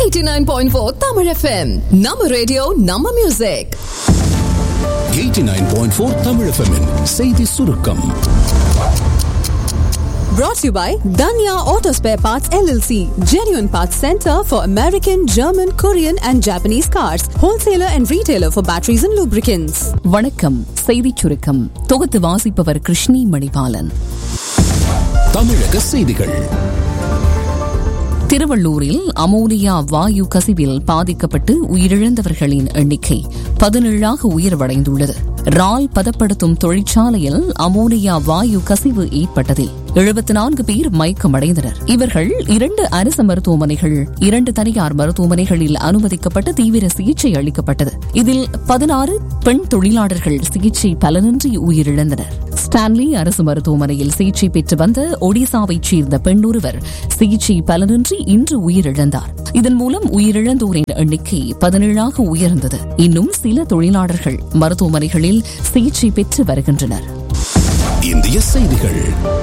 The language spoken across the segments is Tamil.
89.4 Tamil FM. நம்ம ரேடியோ நம்ம மியூசிக் 89.4 தமிழ் FM -இன் செய்தி சுருக்கம் brought to you by Danya Auto Spare Parts LLC, genuine parts center for American, German, Korean and Japanese cars, wholesaler and retailer for batteries and lubricants. வணக்கம் செய்திச் சுருக்கம் தொகுத்து வாசிப்பவர் கிருஷ்ணி மணிபாலன் தமிழக செய்திகள் திருவள்ளூரில் அமோனியா வாயு கசிவில் பாதிக்கப்பட்டு உயிரிழந்தவர்களின் எண்ணிக்கை பதினேழாக உயர்வடைந்துள்ளது ரால் பதப்படுத்தும் தொழிற்சாலையில் அமோனியா வாயு கசிவு ஏற்பட்டதில் எழுபத்தி நான்கு பேர் மயக்கமடைந்தனர் இவர்கள் இரண்டு அரசு மருத்துவமனைகள் இரண்டு தனியார் மருத்துவமனைகளில் அனுமதிக்கப்பட்டு தீவிர சிகிச்சை அளிக்கப்பட்டது இதில் பதினாறு பெண் தொழிலாளர்கள் சிகிச்சை பலனின்றி உயிரிழந்தனர் ஸ்டான்லி அரசு மருத்துவமனையில் சிகிச்சை பெற்று வந்த ஒடிசாவைச் சேர்ந்த பெண் ஒருவர் சிகிச்சை பலனின்றி இன்று உயிரிழந்தார் இதன் மூலம் உயிரிழந்தோரின் எண்ணிக்கை பதினேழாக உயர்ந்தது இன்னும் சில தொழிலாளர்கள் மருத்துவமனைகளில் சிகிச்சை பெற்று வருகின்றனர் இந்திய செய்திகள்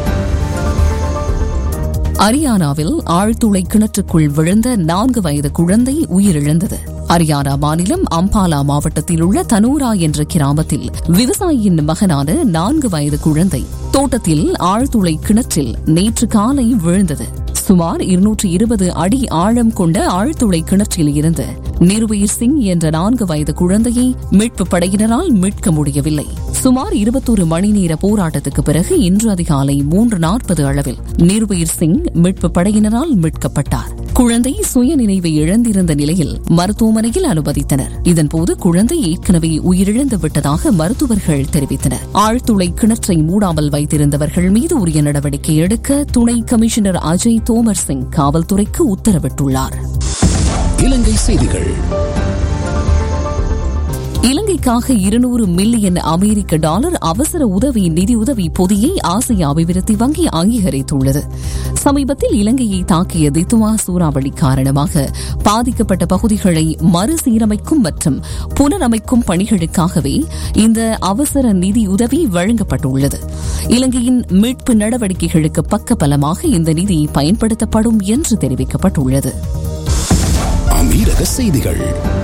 அரியானாவில் ஆழ்துளை கிணற்றுக்குள் விழுந்த நான்கு வயது குழந்தை உயிரிழந்தது அரியானா மாநிலம் அம்பாலா மாவட்டத்தில் உள்ள தனூரா என்ற கிராமத்தில் விவசாயியின் மகனான நான்கு வயது குழந்தை தோட்டத்தில் ஆழ்துளை கிணற்றில் நேற்று காலை விழுந்தது சுமார் இருநூற்று இருபது அடி ஆழம் கொண்ட ஆழ்துளை கிணற்றில் இருந்து நிர்வீர் சிங் என்ற நான்கு வயது குழந்தையை மீட்பு படையினரால் மீட்க முடியவில்லை சுமார் இருபத்தொரு மணி நேர போராட்டத்துக்கு பிறகு இன்று அதிகாலை மூன்று நாற்பது அளவில் நிர்வீர் சிங் மீட்பு படையினரால் மீட்கப்பட்டார் குழந்தை சுயநினைவை இழந்திருந்த நிலையில் மருத்துவமனையில் அனுமதித்தனர் இதன்போது குழந்தை ஏற்கனவே உயிரிழந்து விட்டதாக மருத்துவர்கள் தெரிவித்தனர் ஆழ்துளை கிணற்றை மூடாமல் வைத்திருந்தவர்கள் மீது உரிய நடவடிக்கை எடுக்க துணை கமிஷனர் அஜய் தோமர் சிங் காவல்துறைக்கு உத்தரவிட்டுள்ளார் இலங்கை செய்திகள் இலங்கைக்காக இருநூறு மில்லியன் அமெரிக்க டாலர் அவசர உதவி நிதியுதவி பொதியை ஆசிய அபிவிருத்தி வங்கி அங்கீகரித்துள்ளது சமீபத்தில் இலங்கையை தாக்கிய தித்துவா சூறாவளி காரணமாக பாதிக்கப்பட்ட பகுதிகளை மறுசீரமைக்கும் மற்றும் புனரமைக்கும் பணிகளுக்காகவே இந்த அவசர நிதியுதவி வழங்கப்பட்டுள்ளது இலங்கையின் மீட்பு நடவடிக்கைகளுக்கு பக்கபலமாக இந்த நிதி பயன்படுத்தப்படும் என்று தெரிவிக்கப்பட்டுள்ளது அமீரக செய்திகள்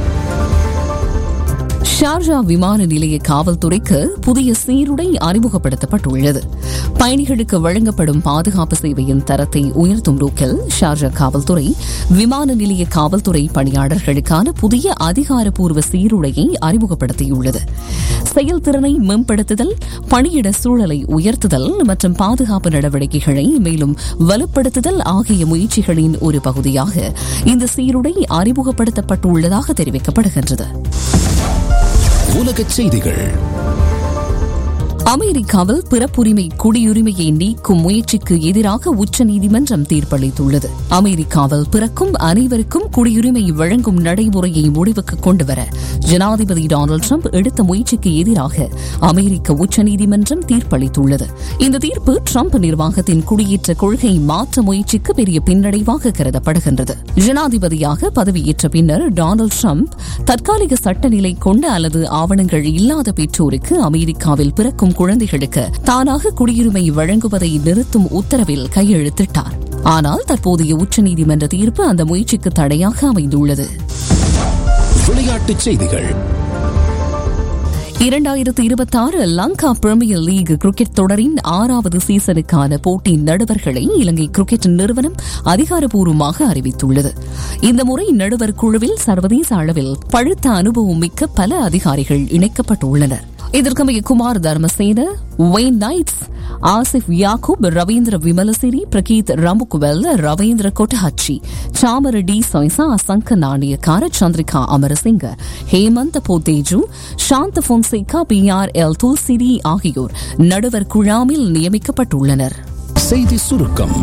ஷார்ஜா விமான நிலைய காவல்துறைக்கு புதிய சீருடை அறிமுகப்படுத்தப்பட்டுள்ளது பயணிகளுக்கு வழங்கப்படும் பாதுகாப்பு சேவையின் தரத்தை உயர்த்தும் நோக்கில் ஷார்ஜா காவல்துறை விமான நிலைய காவல்துறை பணியாளர்களுக்கான புதிய அதிகாரப்பூர்வ சீருடையை அறிமுகப்படுத்தியுள்ளது செயல்திறனை மேம்படுத்துதல் பணியிட சூழலை உயர்த்துதல் மற்றும் பாதுகாப்பு நடவடிக்கைகளை மேலும் வலுப்படுத்துதல் ஆகிய முயற்சிகளின் ஒரு பகுதியாக இந்த சீருடை அறிமுகப்படுத்தப்பட்டுள்ளதாக தெரிவிக்கப்படுகின்றது உலகச் செய்திகள் அமெரிக்காவில் பிறப்புரிமை குடியுரிமையை நீக்கும் முயற்சிக்கு எதிராக உச்சநீதிமன்றம் தீர்ப்பளித்துள்ளது அமெரிக்காவில் பிறக்கும் அனைவருக்கும் குடியுரிமை வழங்கும் நடைமுறையை முடிவுக்கு கொண்டுவர ஜனாதிபதி டொனால்டு ட்ரம்ப் எடுத்த முயற்சிக்கு எதிராக அமெரிக்க உச்சநீதிமன்றம் தீர்ப்பளித்துள்ளது இந்த தீர்ப்பு ட்ரம்ப் நிர்வாகத்தின் குடியேற்ற கொள்கை மாற்ற முயற்சிக்கு பெரிய பின்னடைவாக கருதப்படுகின்றது ஜனாதிபதியாக பதவியேற்ற பின்னர் டொனால்டு ட்ரம்ப் தற்காலிக சட்டநிலை கொண்ட அல்லது ஆவணங்கள் இல்லாத பெற்றோருக்கு அமெரிக்காவில் பிறக்கும் குழந்தைகளுக்கு தானாக குடியுரிமை வழங்குவதை நிறுத்தும் உத்தரவில் கையெழுத்திட்டார் ஆனால் தற்போதைய உச்சநீதிமன்ற தீர்ப்பு அந்த முயற்சிக்கு தடையாக அமைந்துள்ளது விளையாட்டுச் செய்திகள் இரண்டாயிரத்து இருபத்தி ஆறு லங்கா பிரீமியர் லீக் கிரிக்கெட் தொடரின் ஆறாவது சீசனுக்கான போட்டி நடுவர்களை இலங்கை கிரிக்கெட் நிறுவனம் அதிகாரப்பூர்வமாக அறிவித்துள்ளது இந்த முறை நடுவர் குழுவில் சர்வதேச அளவில் பழுத்த அனுபவம் மிக்க பல அதிகாரிகள் இணைக்கப்பட்டுள்ளனர் இதற்கமைய Kumar Dharmasena Wayne Knights Asif Yaqoob Raveendra Wimalasiri Prageeth Rambukwella Raveendra Kottahachchi Chamara de Zoysa Sanga Nanayakkara Chandrika Amarasinghe Hemantha Boteju Shantha Fonseka P R L Dulsiri ஆகியோர் நடுவர் குழாமில் நியமிக்கப்பட்டுள்ளனர் செய்தி சுருக்கம்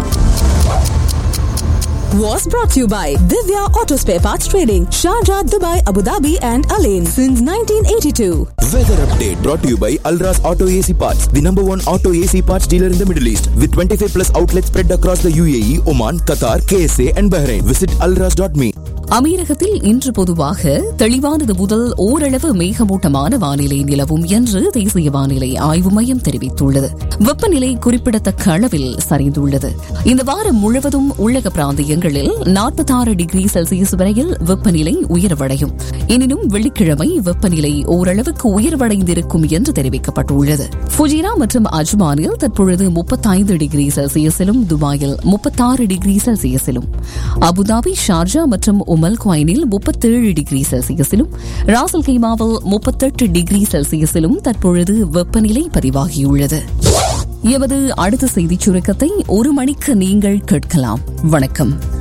Was brought to you by Divya Auto Spare Parts Trading, Sharjah, Dubai, Abu Dhabi and Alain since 1982. Weather update brought to you by Alras Auto AC Parts, the number one auto AC parts dealer in the Middle East, with 25 plus outlets spread across the UAE, Oman, Qatar, KSA, and Bahrain. Visit alras.me. அமீரகத்தில் இன்று பொதுவாக தெளிவானது முதல் ஓரளவு மேகமூட்டமான வானிலை நிலவும் என்று தேசிய வானிலை ஆய்வு மையம் தெரிவித்துள்ளது வெப்பநிலை குறிப்பிடத்தக்க அளவில் சரிந்துள்ளது இந்த வாரம் முழுவதும் உள்ளக பிராந்தியங்களில் நாற்பத்தாறு டிகிரி செல்சியஸ் வரையில் வெப்பநிலை உயர்வடையும் எனினும் வெள்ளிக்கிழமை வெப்பநிலை ஓரளவுக்கு உயர்வடைந்திருக்கும் என்று தெரிவிக்கப்பட்டுள்ளது ஃபுஜிரா மற்றும் அஜ்மானில் தற்பொழுது முப்பத்தைந்து டிகிரி செல்சியஸிலும் துபாயில் முப்பத்தாறு டிகிரி செல்சியஸிலும் அபுதாபி ஷார்ஜா மற்றும் உமல் குவைனில் முப்பத்தேழு டிகிரி செல்சியஸிலும் ராசல் கைமாவில் முப்பத்தெட்டு டிகிரி செல்சியஸிலும் தற்பொழுது வெப்பநிலை பதிவாகியுள்ளது எமது அடுத்த செய்திச் சுருக்கத்தை ஒரு மணிக்கு நீங்கள் கேட்கலாம் வணக்கம்